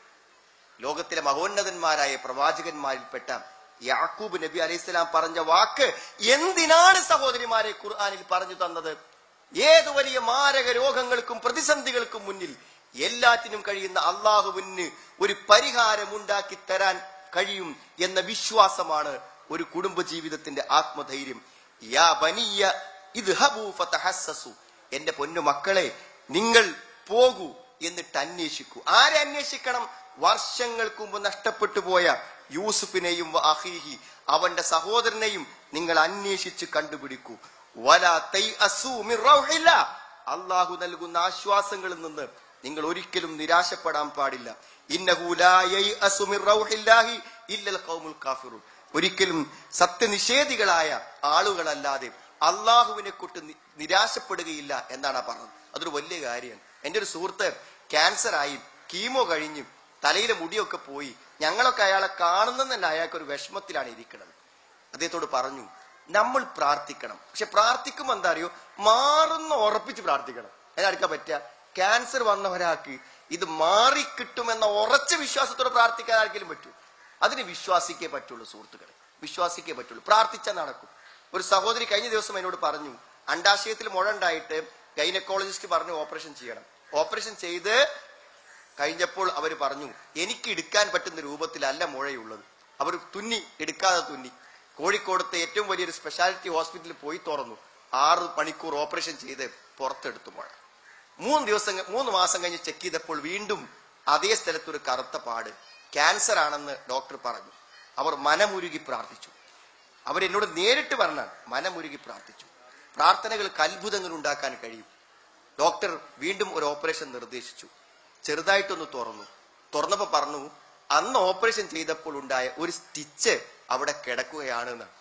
ലോകത്തിലെ മഹോന്നതന്മാരായ പ്രവാചകന്മാരിൽപ്പെട്ട യാക്കൂബ് നബി അലൈഹിസ്സലാം പറഞ്ഞ വാക്ക് എന്തിനാണ് സഹോദരിമാരെ ഖുർആനിൽ പറഞ്ഞു തന്നത് ഏത് വലിയ മാരക രോഗങ്ങൾക്കും പ്രതിസന്ധികൾക്കും മുന്നിൽ എല്ലാറ്റിനും കഴിയുന്ന അള്ളാഹുവിന് ഒരു പരിഹാരമുണ്ടാക്കി തരാൻ കഴിയും എന്ന വിശ്വാസമാണ് ഒരു കുടുംബ ജീവിതത്തിന്റെ ആത്മധൈര്യം യാ ബനിയ ഇദ്ഹബൂ ഫതഹസ്സസു എന്റെ പൊന്നു മക്കളെ നിങ്ങൾ പോകൂ എന്നിട്ട് അന്വേഷിക്കൂ ആരെ അന്വേഷിക്കണം വർഷങ്ങൾക്ക് മുമ്പ് നഷ്ടപ്പെട്ടു പോയ യൂസുഫിനെയും വ അഹീഹി അവന്റെ സഹോദരനെയും നിങ്ങൾ അന്വേഷിച്ച് കണ്ടുപിടിക്കൂ വലാ തൈഅസൂ മിൻ റൗഹില്ല അള്ളാഹു നൽകുന്ന ആശ്വാസങ്ങളിൽ നിന്ന് നിങ്ങൾ ഒരിക്കലും നിരാശപ്പെടാൻ പാടില്ല ഇന്നഹു ലാ യൈഅസു മിൻ റൗഹില്ലാഹി ഇല്ലൽ ഖൗമുൽ കാഫിറൂൻ ഒരിക്കലും സത്യനിഷേധികളായ ആളുകളല്ലാതെ അള്ളാഹുവിനെ കൊണ്ട് നി- നിരാശപ്പെടുകയില്ല എന്നാണ് ആ പറഞ്ഞത് അതൊരു വലിയ കാര്യമാണ് എന്റെ ഒരു സുഹൃത്ത് ക്യാൻസർ ആയി കീമോ കഴിഞ്ഞ് തലയിലെ മുടിയൊക്കെ പോയി ഞങ്ങളൊക്കെ അയാളെ കാണുന്നെന്ന് തന്നെ അയാൾക്ക് ഒരു വിഷമത്തിലാണ് ഇരിക്കുന്നത് അദ്ദേഹത്തോട് പറഞ്ഞു നമ്മൾ പ്രാർത്ഥിക്കണം പക്ഷെ പ്രാർത്ഥിക്കുമ്പോൾ എന്താ അറിയോ മാറുന്ന ഉറപ്പിച്ച് പ്രാർത്ഥിക്കണം അതിനാർക്കാ പറ്റുക ക്യാൻസർ വന്ന ഒരാൾക്ക് ഇത് മാറിക്കിട്ടുമെന്ന ഉറച്ച വിശ്വാസത്തോടെ പ്രാർത്ഥിക്കാൻ ആർക്കെങ്കിലും പറ്റൂ അതിന് വിശ്വാസിക്കേ പറ്റുള്ളൂ സുഹൃത്തുക്കളെ വിശ്വാസിക്കേ പറ്റുള്ളൂ പ്രാർത്ഥിച്ചാൽ നടക്കും ഒരു സഹോദരി കഴിഞ്ഞ ദിവസം എന്നോട് പറഞ്ഞു അണ്ടാശയത്തിൽ മുഴ ഉണ്ടായിട്ട് ഗൈനക്കോളജിസ്റ്റ് പറഞ്ഞു ഓപ്പറേഷൻ ചെയ്യണം ഓപ്പറേഷൻ ചെയ്ത് കഴിഞ്ഞപ്പോൾ അവർ പറഞ്ഞു എനിക്ക് എടുക്കാൻ പറ്റുന്ന രൂപത്തിലല്ല മുഴയുള്ളത് അവർ തുന്നി എടുക്കാതെ തുന്നി കോഴിക്കോടത്തെ ഏറ്റവും വലിയൊരു സ്പെഷ്യാലിറ്റി ഹോസ്പിറ്റലിൽ പോയി തുറന്നു ആറ് മണിക്കൂർ ഓപ്പറേഷൻ ചെയ്ത് പുറത്തെടുത്തു മുഴ മൂന്ന് ദിവസം ക- മൂന്ന് മാസം കഴിഞ്ഞ് ചെക്ക് ചെയ്തപ്പോൾ വീണ്ടും അതേ സ്ഥലത്ത് ഒരു കറുത്ത പാട് ക്യാൻസർ ആണെന്ന് ഡോക്ടർ പറഞ്ഞു അവർ മനമുരുകി പ്രാർത്ഥിച്ചു അവരെന്നോട് നേരിട്ട് പറഞ്ഞാണ് മനമുരുകി പ്രാർത്ഥിച്ചു പ്രാർത്ഥനകൾക്ക് അത്ഭുതങ്ങൾ ഉണ്ടാക്കാൻ കഴിയും ഡോക്ടർ വീണ്ടും ഒരു ഓപ്പറേഷൻ നിർദ്ദേശിച്ചു ചെറുതായിട്ടൊന്ന് തുറന്നു തുറന്നപ്പോ പറഞ്ഞു അന്ന് ഓപ്പറേഷൻ ചെയ്തപ്പോൾ ഉണ്ടായ ഒരു സ്റ്റിച്ച് അവിടെ കിടക്കുകയാണ് എന്നാണ്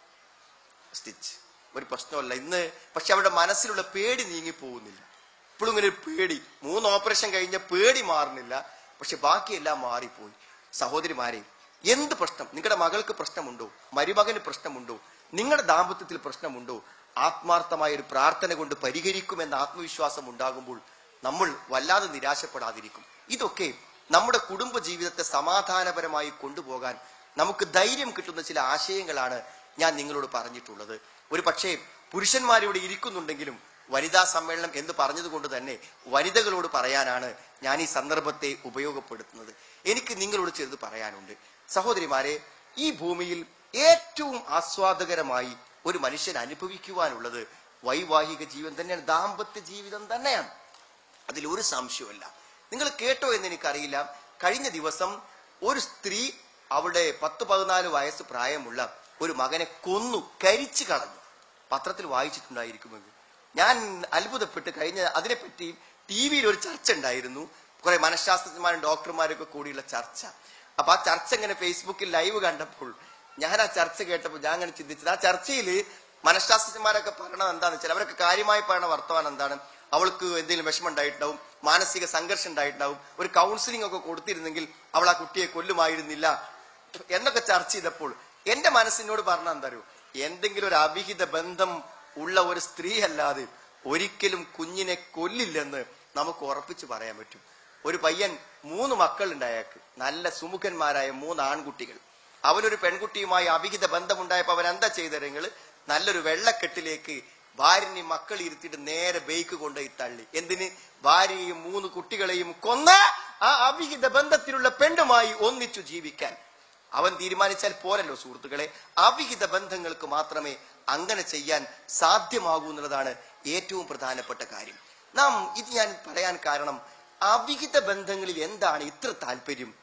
സ്റ്റിച്ച് ഒരു പ്രശ്നമല്ല ഇന്ന് പക്ഷെ അവരുടെ മനസ്സിലുള്ള പേടി നീങ്ങി പോകുന്നില്ല ഇപ്പോഴും ഇങ്ങനെ ഒരു പേടി മൂന്ന് ഓപ്പറേഷൻ കഴിഞ്ഞ പേടി മാറുന്നില്ല പക്ഷെ ബാക്കിയെല്ലാം മാറിപ്പോയി സഹോദരിമാരെ എന്ത് പ്രശ്നം നിങ്ങളുടെ മകൾക്ക് പ്രശ്നമുണ്ടോ മരുമകന് പ്രശ്നമുണ്ടോ നിങ്ങളുടെ ദാമ്പത്യത്തിൽ പ്രശ്നമുണ്ടോ ആത്മാർത്ഥമായ ഒരു പ്രാർത്ഥന കൊണ്ട് പരിഹരിക്കുമെന്ന ആത്മവിശ്വാസം ഉണ്ടാകുമ്പോൾ നമ്മൾ വല്ലാതെ നിരാശപ്പെടാതിരിക്കും ഇതൊക്കെ നമ്മുടെ കുടുംബ ജീവിതത്തെ സമാധാനപരമായി കൊണ്ടുപോകാൻ നമുക്ക് ധൈര്യം കിട്ടുന്ന ചില ആശയങ്ങളാണ് ഞാൻ നിങ്ങളോട് പറഞ്ഞിട്ടുള്ളത് ഒരു പക്ഷേ പുരുഷന്മാരിവിടെ ഇരിക്കുന്നുണ്ടെങ്കിലും വനിതാ സമ്മേളനം എന്ന് പറഞ്ഞതുകൊണ്ട് തന്നെ വനിതകളോട് പറയാനാണ് ഞാൻ ഈ സന്ദർഭത്തെ ഉപയോഗപ്പെടുത്തുന്നത് എനിക്ക് നിങ്ങളോട് ചെറുത് പറയാനുണ്ട് സഹോദരിമാരെ ഈ ഭൂമിയിൽ ഏറ്റവും ആസ്വാദകരമായി ഒരു മനുഷ്യൻ അനുഭവിക്കുവാനുള്ളത് വൈവാഹിക ജീവൻ തന്നെയാണ് ദാമ്പത്യ ജീവിതം തന്നെയാണ് അതിൽ ഒരു സംശയവുമില്ല നിങ്ങൾ കേട്ടോ എന്ന് എനിക്കറിയില്ല കഴിഞ്ഞ ദിവസം ഒരു സ്ത്രീ അവളുടെ പത്ത് പതിനാല് വയസ്സ് പ്രായമുള്ള ഒരു മകനെ കൊന്നു കരിച്ചു കളഞ്ഞു പത്രത്തിൽ വായിച്ചിട്ടുണ്ടായിരിക്കുമെന്ന് ഞാൻ അത്ഭുതപ്പെട്ട് കഴിഞ്ഞ അതിനെപ്പറ്റി ടി വിയിൽ ഒരു ചർച്ച ഉണ്ടായിരുന്നു കുറെ മനഃശാസ്ത്രജ്ഞന്മാരും ഡോക്ടർമാരൊക്കെ കൂടിയുള്ള ചർച്ച അപ്പൊ ആ ചർച്ച ഇങ്ങനെ ഫേസ്ബുക്കിൽ ലൈവ് കണ്ടപ്പോൾ ഞാൻ ആ ചർച്ച കേട്ടപ്പോൾ ഞാൻ അങ്ങനെ ചിന്തിച്ചത് ആ ചർച്ചയിൽ മനഃശാസ്ത്രജ്ഞന്മാരൊക്കെ പറയണത് എന്താണെന്ന് വെച്ചാൽ അവരൊക്കെ കാര്യമായി പറയുന്ന വർത്തമാനം എന്താണ് അവൾക്ക് എന്തെങ്കിലും വിഷമം ഉണ്ടായിട്ടുണ്ടാവും മാനസിക സംഘർഷം ഉണ്ടായിട്ടുണ്ടാവും ഒരു കൗൺസിലിംഗ് ഒക്കെ കൊടുത്തിരുന്നെങ്കിൽ അവൾ ആ കുട്ടിയെ കൊല്ലുമായിരുന്നില്ല എന്നൊക്കെ ചർച്ച ചെയ്തപ്പോൾ എന്റെ മനസ്സിനോട് പറഞ്ഞ എന്താ അറിയോ എന്തെങ്കിലും ഒരു അവിഹിത ബന്ധം ഉള്ള ഒരു സ്ത്രീ അല്ലാതെ ഒരിക്കലും കുഞ്ഞിനെ കൊല്ലില്ലെന്ന് നമുക്ക് ഉറപ്പിച്ചു പറയാൻ പറ്റും ഒരു പയ്യൻ മൂന്ന് മക്കളുണ്ട് അയാൾക്ക് നല്ല സുമുഖന്മാരായ മൂന്ന് ആൺകുട്ടികൾ അവനൊരു പെൺകുട്ടിയുമായി അവിഹിത ബന്ധമുണ്ടായപ്പോ അവൻ എന്താ ചെയ്തരെങ്കിൽ നല്ലൊരു വെള്ളക്കെട്ടിലേക്ക് ഭാര്യനെയും മക്കൾ ഇരുത്തിയിട്ട് നേരെ ബൈക്ക് കൊണ്ടുപോയി തള്ളി എന്തിന് ഭാര്യയെയും മൂന്ന് കുട്ടികളെയും കൊന്ന ആ അവിഹിത ബന്ധത്തിലുള്ള പെണ്ണുമായി ഒന്നിച്ചു ജീവിക്കാൻ അവൻ തീരുമാനിച്ചാൽ പോരല്ലോ സുഹൃത്തുക്കളെ അവിഹിത ബന്ധങ്ങൾക്ക് മാത്രമേ അങ്ങനെ ചെയ്യാൻ സാധ്യമാകൂ എന്നുള്ളതാണ് ഏറ്റവും പ്രധാനപ്പെട്ട കാര്യം നാം ഇത് ഞാൻ പറയാൻ കാരണം അവിഹിത ബന്ധങ്ങളിൽ എന്താണ് ഇത്ര താല്പര്യം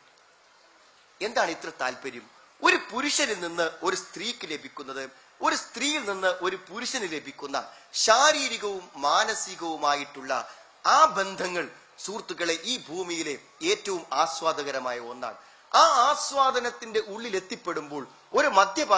എന്താണ് ഇത്ര താല്പര്യം ഒരു പുരുഷനിൽ നിന്ന് ഒരു സ്ത്രീക്ക് ലഭിക്കുന്നത് ഒരു സ്ത്രീയിൽ നിന്ന് ഒരു പുരുഷന് ലഭിക്കുന്ന ശാരീരികവും മാനസികവുമായിട്ടുള്ള ആ ബന്ധങ്ങൾ സുഹൃത്തുക്കളെ ഈ ഭൂമിയിലെ ഏറ്റവും ആസ്വാദകരമായ ഒന്നാണ് ആ ആസ്വാദനത്തിന്റെ ഉള്ളിൽ എത്തിപ്പെടുമ്പോൾ ഒരു മദ്യപാനി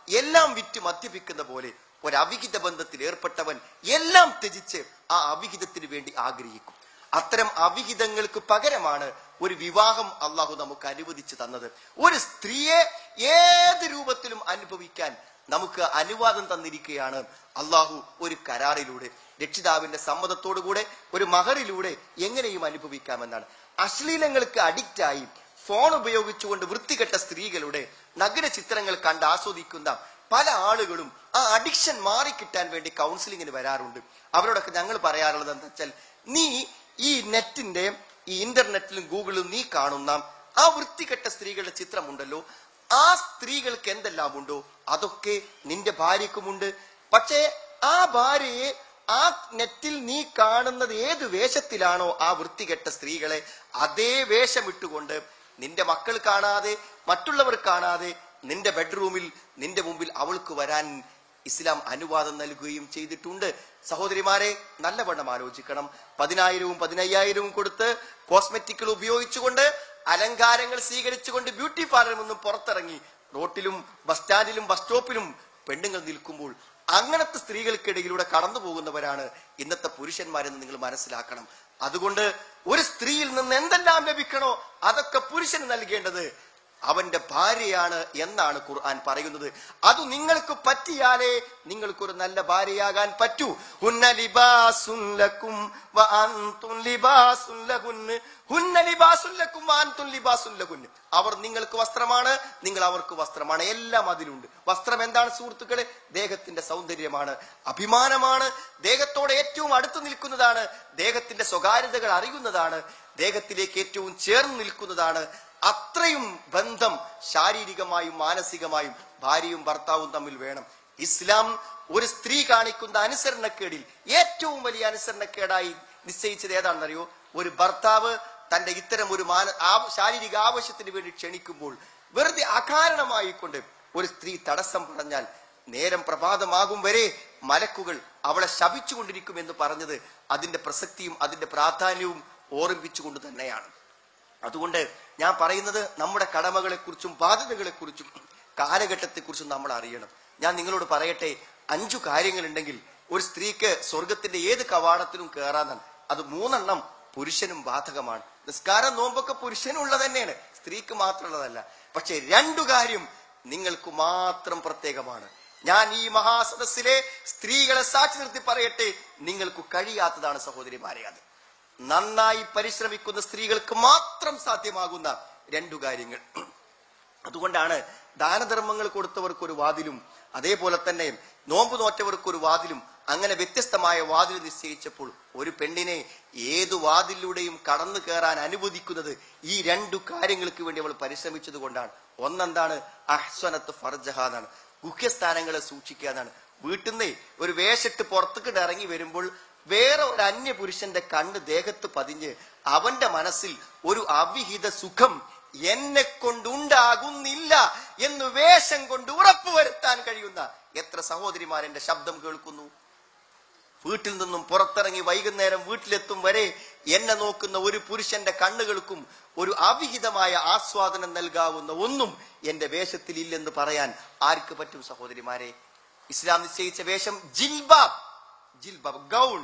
എല്ലാം വിറ്റ് മദ്യപിക്കുന്ന പോലെ ഒരു അവിഹിത ബന്ധത്തിൽ ഏർപ്പെട്ടവൻ എല്ലാം ത്യജിച്ച് ആ അവിഹിതത്തിന് വേണ്ടി ആഗ്രഹിക്കും അത്തരം അവിഹിതങ്ങൾക്ക് പകരമാണ് ഒരു വിവാഹം അള്ളാഹു നമുക്ക് അനുവദിച്ചു തന്നത് ഒരു സ്ത്രീയെ ഏത് രൂപത്തിലും അനുഭവിക്കാൻ നമുക്ക് അനുവാദം തന്നിരിക്കുകയാണ് അള്ളാഹു ഒരു കരാറിലൂടെ രക്ഷിതാവിന്റെ സമ്മതത്തോടുകൂടെ ഒരു മഹറിലൂടെ എങ്ങനെയും അനുഭവിക്കാമെന്നാണ് അശ്ലീലങ്ങൾക്ക് അഡിക്റ്റായി ഫോൺ ഉപയോഗിച്ചുകൊണ്ട് വൃത്തികെട്ട സ്ത്രീകളുടെ നഗര ചിത്രങ്ങൾ കണ്ട് ആസ്വദിക്കുന്ന പല ആളുകളും ആ അഡിക്ഷൻ മാറിക്കിട്ടാൻ വേണ്ടി കൗൺസിലിങ്ങിന് വരാറുണ്ട് അവരോടൊക്കെ ഞങ്ങൾ പറയാറുള്ളത് എന്താ വെച്ചാൽ നീ ഈ നെറ്റിന്റെ ഈ ഇന്റർനെറ്റിലും ഗൂഗിളിലും നീ കാണുന്ന ആ വൃത്തികെട്ട സ്ത്രീകളുടെ ചിത്രമുണ്ടല്ലോ ആ സ്ത്രീകൾക്ക് എന്തെല്ലാം ഉണ്ടോ അതൊക്കെ നിന്റെ ഭാര്യക്കുമുണ്ട് പക്ഷേ ആ ഭാര്യയെ ആ നെറ്റിൽ നീ കാണുന്നത് ഏത് വേഷത്തിലാണോ ആ വൃത്തികെട്ട സ്ത്രീകളെ അതേ വേഷമിട്ടുകൊണ്ട് നിന്റെ മക്കൾ കാണാതെ മറ്റുള്ളവർ കാണാതെ നിന്റെ ബെഡ്റൂമിൽ നിന്റെ മുമ്പിൽ അവൾക്ക് വരാൻ ഇസ്ലാം അനുവാദം നൽകുകയും ചെയ്തിട്ടുണ്ട് സഹോദരിമാരെ നല്ലവണ്ണം ആലോചിക്കണം പതിനായിരവും പതിനയ്യായിരവും കൊടുത്ത് കോസ്മെറ്റിക്കുകൾ ഉപയോഗിച്ചുകൊണ്ട് അലങ്കാരങ്ങൾ സ്വീകരിച്ചുകൊണ്ട് ബ്യൂട്ടി പാർലറിൽ നിന്നും പുറത്തിറങ്ങി റോട്ടിലും ബസ് സ്റ്റാൻഡിലും ബസ് സ്റ്റോപ്പിലും പെണ്ണുങ്ങൾ നിൽക്കുമ്പോൾ അങ്ങനത്തെ സ്ത്രീകൾക്കിടയിലൂടെ കടന്നു പോകുന്നവരാണ് ഇന്നത്തെ പുരുഷന്മാരെന്ന് നിങ്ങൾ മനസ്സിലാക്കണം അതുകൊണ്ട് ഒരു സ്ത്രീയിൽ നിന്ന് എന്തെല്ലാം ലഭിക്കണോ അതൊക്കെ പുരുഷന് നൽകേണ്ടത് അവന്റെ ഭാര്യയാണ് എന്നാണ് ഖുർആൻ പറയുന്നത് അത് നിങ്ങൾക്ക് പറ്റിയാലേ നിങ്ങൾക്കൊരു നല്ല ഭാര്യയാകാൻ പറ്റൂ ഹുന്ന ലിബാസുൻ ലക്കും വ അൻതും ലിബാസുൻ ലഹുന്ന്. ഹുന്ന ലിബാസുൻ ലക്കും വ അൻതും ലിബാസുൻ ലഹുന്ന്. അവർ നിങ്ങൾക്ക് വസ്ത്രമാണ് നിങ്ങൾ അവർക്ക് വസ്ത്രമാണ് എല്ലാം അതിലുണ്ട് വസ്ത്രം എന്താണ് സുഹൃത്തുക്കളെ ദേഹത്തിന്റെ സൗന്ദര്യമാണ് അഭിമാനമാണ് ദേഹത്തോടെ ഏറ്റവും അടുത്ത് നിൽക്കുന്നതാണ് ദേഹത്തിന്റെ സ്വകാര്യതകൾ അറിയുന്നതാണ് ദേഹത്തിലേക്ക് ഏറ്റവും ചേർന്ന് നിൽക്കുന്നതാണ് അത്രയും ബന്ധം ശാരീരികമായും മാനസികമായും ഭാര്യയും ഭർത്താവും തമ്മിൽ വേണം ഇസ്ലാം ഒരു സ്ത്രീ കാണിക്കുന്ന അനുസരണക്കേടിൽ ഏറ്റവും വലിയ അനുസരണക്കേടായി നിശ്ചയിച്ചത് ഏതാണെന്നറിയോ ഒരു ഭർത്താവ് തന്റെ ഇത്തരം ഒരു മാന ആ- ശാരീരിക ആവശ്യത്തിന് വേണ്ടി ക്ഷണിക്കുമ്പോൾ വെറുതെ അകാരണമായിക്കൊണ്ട് ഒരു സ്ത്രീ തടസ്സം പറഞ്ഞാൽ നേരം പ്രഭാതമാകും വരെ മലക്കുകൾ അവളെ ശപിച്ചുകൊണ്ടിരിക്കും എന്ന് പറഞ്ഞത് അതിന്റെ പ്രസക്തിയും അതിന്റെ പ്രാധാന്യവും ഓർമ്മിപ്പിച്ചുകൊണ്ട് തന്നെയാണ് അതുകൊണ്ട് ഞാൻ പറയുന്നത് നമ്മുടെ കടമകളെക്കുറിച്ചും ബാധ്യതകളെക്കുറിച്ചും കാലഘട്ടത്തെക്കുറിച്ചും നമ്മൾ അറിയണം ഞാൻ നിങ്ങളോട് പറയട്ടെ അഞ്ചു കാര്യങ്ങളുണ്ടെങ്കിൽ ഒരു സ്ത്രീക്ക് സ്വർഗത്തിന്റെ ഏത് കവാടത്തിലും കയറാന്നാണ് അത് മൂന്നെണ്ണം പുരുഷനും ബാധകമാണ് നിസ്കാരം നോമ്പൊക്കെ പുരുഷനുള്ളത് തന്നെയാണ് സ്ത്രീക്ക് മാത്രമുള്ളതല്ല പക്ഷെ രണ്ടു കാര്യം നിങ്ങൾക്ക് മാത്രം പ്രത്യേകമാണ് ഞാൻ ഈ മഹാസദസ്സിലെ സ്ത്രീകളെ സാക്ഷി നിർത്തി പറയട്ടെ നിങ്ങൾക്ക് കഴിയാത്തതാണ് സഹോദരിമാരെ അത് നന്നായി പരിശ്രമിക്കുന്ന സ്ത്രീകൾക്ക് മാത്രം സാധ്യമാകുന്ന രണ്ടു കാര്യങ്ങൾ അതുകൊണ്ടാണ് ദാനധർമ്മങ്ങൾ കൊടുത്തവർക്ക് ഒരു വാതിലും അതേപോലെ തന്നെ നോമ്പ് നോറ്റവർക്ക് ഒരു വാതിലും അങ്ങനെ വ്യത്യസ്തമായ വാതിൽ നിശ്ചയിച്ചപ്പോൾ ഒരു പെണ്ണിനെ ഏതു വാതിലൂടെയും കടന്നു കയറാൻ അനുവദിക്കുന്നത് ഈ രണ്ടു കാര്യങ്ങൾക്ക് വേണ്ടി അവൾ പരിശ്രമിച്ചത് കൊണ്ടാണ് ഒന്നെന്താണ് അഹ്സനത്ത് ഫർജഹ എന്നാണ് ഗുഹ്യസ്ഥാനങ്ങളെ സൂക്ഷിക്കുക എന്നാണ് വീട്ടിൽ നിന്ന് ഒരു വേഷിട്ട് പുറത്തേക്കിട്ട് ഇറങ്ങി വരുമ്പോൾ വേറെ ഒരു അന്യ പുരുഷന്റെ കണ്ണ് ദേഹത്ത് പതിഞ്ഞ് അവന്റെ മനസ്സിൽ ഒരു അവിഹിത സുഖം എന്നെ കൊണ്ടുണ്ടാകുന്നില്ല എന്ന് വേഷം കൊണ്ട് ഉറപ്പുവരുത്താൻ കഴിയുന്ന എത്ര സഹോദരിമാർ എന്റെ ശബ്ദം കേൾക്കുന്നു വീട്ടിൽ നിന്നും പുറത്തിറങ്ങി വൈകുന്നേരം വീട്ടിലെത്തും വരെ എന്നെ നോക്കുന്ന ഒരു പുരുഷന്റെ കണ്ണുകൾക്കും ഒരു അവിഹിതമായ ആസ്വാദനം നൽകാവുന്ന ഒന്നും എന്റെ വേഷത്തിൽ ഇല്ലെന്ന് പറയാൻ ആർക്ക് പറ്റും സഹോദരിമാരെ ഇസ്ലാം നിശ്ചയിച്ച വേഷം ജിൽബാബ് ജിൽബാബ് ഗൗൺ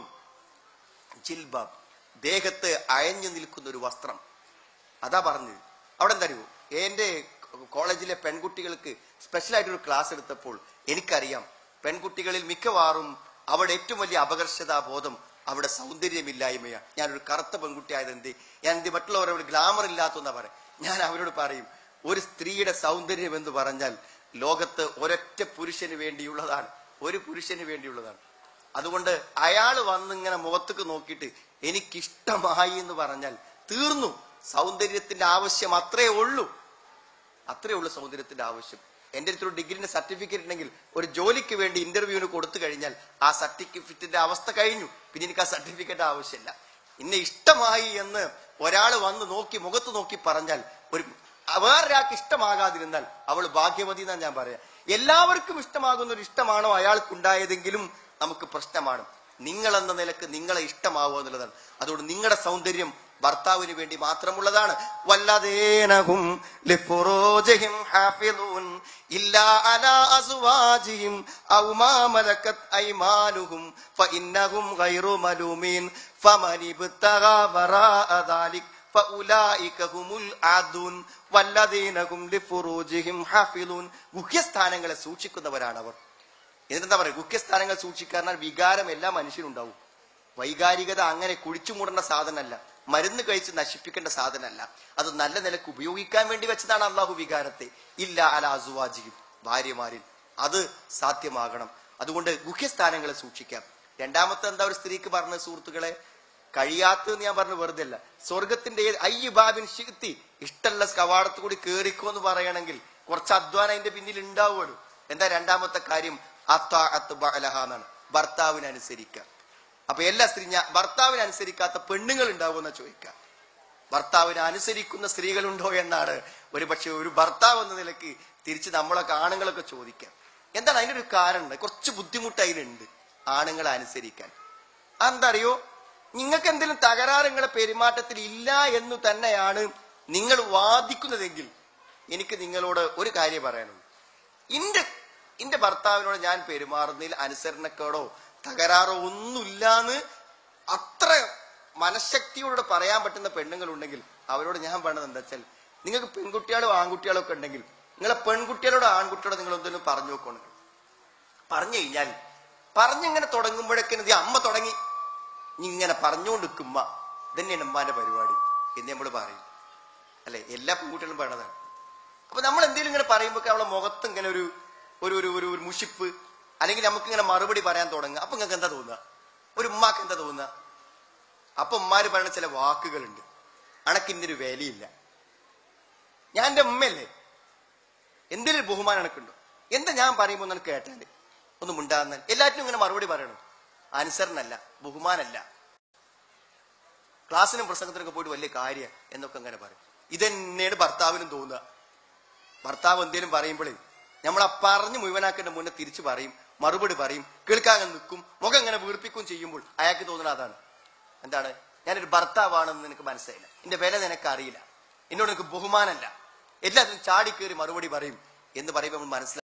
ജിൽബാബ് ദേഹത്ത് അയഞ്ഞു നിൽക്കുന്ന ഒരു വസ്ത്രം അതാ പറഞ്ഞത് അവിടെ എന്താ അറിയോ എന്റെ കോളേജിലെ പെൺകുട്ടികൾക്ക് സ്പെഷ്യൽ ആയിട്ട് ഒരു ക്ലാസ് എടുത്തപ്പോൾ എനിക്കറിയാം പെൺകുട്ടികളിൽ മിക്കവാറും അവിടെ ഏറ്റവും വലിയ അപകർഷതാ ബോധം അവിടെ സൗന്ദര്യമില്ലായ്മയാണ് ഞാനൊരു കറുത്ത പെൺകുട്ടി ആയത് എന്ത് ഞാൻ എന്ത് മറ്റുള്ളവരോട് ഗ്ലാമർ ഇല്ലാത്തെന്നാ പറയാം ഞാൻ അവരോട് പറയും ഒരു സ്ത്രീയുടെ സൗന്ദര്യം എന്ന് പറഞ്ഞാൽ ലോകത്ത് ഒരൊറ്റ പുരുഷന് വേണ്ടിയുള്ളതാണ് ഒരു പുരുഷന് വേണ്ടിയുള്ളതാണ് അതുകൊണ്ട് അയാൾ വന്നിങ്ങനെ മുഖത്തേക്ക് നോക്കിയിട്ട് എനിക്കിഷ്ടമായി എന്ന് പറഞ്ഞാൽ തീർന്നു സൗന്ദര്യത്തിന്റെ ആവശ്യം അത്രേ ഉള്ളൂ അത്രേ ഉള്ളൂ സൗന്ദര്യത്തിന്റെ ആവശ്യം എന്റെ അടുത്തൊരു ഡിഗ്രിന്റെ സർട്ടിഫിക്കറ്റ് ഉണ്ടെങ്കിൽ ഒരു ജോലിക്ക് വേണ്ടി ഇന്റർവ്യൂവിന് കൊടുത്തു കഴിഞ്ഞാൽ ആ സർട്ടിഫിക്കറ്റിന്റെ അവസ്ഥ കഴിഞ്ഞു പിന്നെ എനിക്ക് ആ സർട്ടിഫിക്കറ്റ് ആവശ്യമില്ല ഇന്നെ ഇഷ്ടമായി എന്ന് ഒരാൾ വന്ന് നോക്കി മുഖത്ത് നോക്കി പറഞ്ഞാൽ ഒരു വേറൊരാൾക്ക് ഇഷ്ടമാകാതിരുന്നാൽ അവൾ ഭാഗ്യവതി എന്നാ ഞാൻ പറയാം എല്ലാവർക്കും ഇഷ്ടമാകുന്ന ഒരു ഇഷ്ടമാണോ അയാൾക്കുണ്ടായതെങ്കിലും നമുക്ക് പ്രശ്നമാണ് നിങ്ങൾ എന്ന നിലക്ക് നിങ്ങളെ ഇഷ്ടമാവുക എന്നുള്ളതാണ് അതുകൊണ്ട് നിങ്ങളുടെ സൗന്ദര്യം ഭർത്താവിന് വേണ്ടി മാത്രമുള്ളതാണ് വല്ലതേനഹും ലിഫുറൂജിഹിം ഹാഫിളൂൻ ഇല്ലാ അലാ അസ്വാജിഹിം ഔ മാ മലക്കത് ഐമാനുഹും ഫഇന്നഹും ഗൈറു മലൂമീൻ ഫമൻ ഇബ്തഗാ വറാഅ ദാലിക് ഫഉലായിക ഹുമുൽ ആദൂൻ വല്ലദീനഹും ലിഫുറൂജിഹിം ഹാഫിളൂൻ ഗുഹ്യസ്ഥാനങ്ങളെ സൂക്ഷിക്കുന്നവരാണ് അവർ എന്നിട്ടെന്താ പറയുക ഗുഹ്യസ്ഥാനങ്ങൾ സൂക്ഷിക്കാറിനാൽ വികാരം എല്ലാ മനുഷ്യനുണ്ടാവും വൈകാരികത അങ്ങനെ കുഴിച്ചു മൂടേണ്ട സാധനമല്ല മരുന്ന് കഴിച്ച് നശിപ്പിക്കേണ്ട സാധനമല്ല അത് നല്ല നിലക്ക് ഉപയോഗിക്കാൻ വേണ്ടി വെച്ചതാണ് അള്ളാഹു വികാരത്തെ ഇല്ല അല അസുവാജിയും ഭാര്യമാരിൽ അത് സാധ്യമാകണം അതുകൊണ്ട് ഗുഹ്യസ്ഥാനങ്ങളെ സൂക്ഷിക്കാം രണ്ടാമത്തെ എന്താ ഒരു സ്ത്രീക്ക് പറഞ്ഞ സുഹൃത്തുക്കളെ കഴിയാത്തതെന്ന് ഞാൻ പറഞ്ഞു വെറുതെ അല്ല സ്വർഗത്തിന്റെ അയ്യ ബാബിൻ ശക്തി ഇഷ്ടല്ല കവാടത്ത് കൂടി കേറിക്കോ എന്ന് പറയണമെങ്കിൽ കുറച്ച് അധ്വാനം അതിന്റെ പിന്നിൽ ഉണ്ടാവുമല്ലോ എന്താ രണ്ടാമത്തെ കാര്യം അത്താഅത്ത് ബഅലഹ എന്നാണ് ഭർത്താവിനെ അനുസരിക്കുക അപ്പൊ എല്ലാ സ്ത്രീ ഞാൻ ഭർത്താവിനെ അനുസരിക്കാത്ത പെണ്ണുങ്ങൾ ഉണ്ടാവുമെന്ന ചോദിക്കുക ഭർത്താവിനെ അനുസരിക്കുന്ന സ്ത്രീകളുണ്ടോ എന്നാണ് ഒരു പക്ഷെ ഒരു ഭർത്താവ് എന്ന നിലക്ക് തിരിച്ച് നമ്മളൊക്കെ ആണുങ്ങളൊക്കെ ചോദിക്കാം എന്താണ് അതിനൊരു കാരണം കുറച്ച് ബുദ്ധിമുട്ട് അതിലുണ്ട് ആണുങ്ങളെ അനുസരിക്കാൻ എന്താ അറിയോ നിങ്ങൾക്ക് എന്തെങ്കിലും തകരാറ് നിങ്ങളെ പെരുമാറ്റത്തിൽ ഇല്ല എന്ന് തന്നെയാണ് നിങ്ങൾ വാദിക്കുന്നതെങ്കിൽ എനിക്ക് നിങ്ങളോട് ഒരു കാര്യം പറയാനുള്ളൂ ഇന്റെ ഇന്റെ ഭർത്താവിനോട് ഞാൻ പെരുമാറുന്നതിൽ അനുസരണക്കേടോ തകരാറോ ഒന്നുമില്ലാന്ന് അത്ര മനഃശക്തിയോട് പറയാൻ പറ്റുന്ന പെണ്ണുങ്ങളുണ്ടെങ്കിൽ അവരോട് ഞാൻ പറയണത് എന്താ വെച്ചാൽ നിങ്ങൾക്ക് പെൺകുട്ടികളും ആൺകുട്ടികളും ഒക്കെ ഉണ്ടെങ്കിൽ നിങ്ങളെ പെൺകുട്ടികളോട് ആൺകുട്ടിയോട് നിങ്ങൾ എന്തെങ്കിലും പറഞ്ഞു നോക്കണം പറഞ്ഞു കഴിഞ്ഞാൽ പറഞ്ഞിങ്ങനെ തുടങ്ങുമ്പോഴേക്കും ഇത് അമ്മ തുടങ്ങി ഇനി ഇങ്ങനെ പറഞ്ഞുകൊണ്ടിരിക്കുമ്മ ഇതന്നെയാണ് ഉമ്മാന്റെ പരിപാടി എന്ന് നമ്മൾ പറയും അല്ലെ എല്ലാ പെൺകുട്ടികളും പറയണതാണ് അപ്പൊ നമ്മൾ എന്തെങ്കിലും ഇങ്ങനെ പറയുമ്പോൾ അവളെ മുഖത്ത് ഇങ്ങനെ ഒരു ഒരു ഒരു ഒരു ഒരു മുഷിപ്പ് അല്ലെങ്കിൽ നമുക്ക് ഇങ്ങനെ മറുപടി പറയാൻ തുടങ്ങുക അപ്പൊ നിങ്ങൾക്ക് എന്താ തോന്നുക ഒരു ഉമ്മാക്ക് എന്താ തോന്നുക അപ്പൊ ഉമ്മാര് പറയുന്ന ചില വാക്കുകളുണ്ട് അണക്കിന്നൊരു വിലയില്ല ഞാൻ എന്റെ ഉമ്മയല്ലേ എന്തെങ്കിലും ബഹുമാനം എനക്കുണ്ടോ എന്താ ഞാൻ പറയുമ്പോൾ ഒന്ന് കേട്ടാല് ഒന്ന് മുണ്ടാന്നാൽ എല്ലാറ്റിനും ഇങ്ങനെ മറുപടി പറയണം അനുസരണല്ല ബഹുമാനല്ല ക്ലാസ്സിനും പ്രസംഗത്തിനൊക്കെ പോയിട്ട് വലിയ കാര്യം എന്നൊക്കെ അങ്ങനെ പറയും ഇതന്നെയാണ് ഭർത്താവിനും തോന്നുക ഭർത്താവ് എന്തേലും പറയുമ്പോഴേ നമ്മൾ ആ പറഞ്ഞു മുഴുവനാക്കേണ്ട മുന്നേ തിരിച്ചു പറയും മറുപടി പറയും കേൾക്കാൻ അങ്ങ് നിൽക്കും മുഖം ഇങ്ങനെ വീർപ്പിക്കും ചെയ്യുമ്പോൾ അയാൾക്ക് തോന്നുന്നത് അതാണ് എന്താണ് ഞാനൊരു ഭർത്താവാണെന്ന് നിനക്ക് മനസ്സിലായില്ല എന്റെ വില നിനക്ക് അറിയില്ല എന്നോട് നിനക്ക് ബഹുമാനമല്ല എല്ലാത്തിനും ചാടിക്കേറി മറുപടി പറയും എന്ന് പറയുമ്പോൾ നമ്മൾ മനസ്സിലാക്കും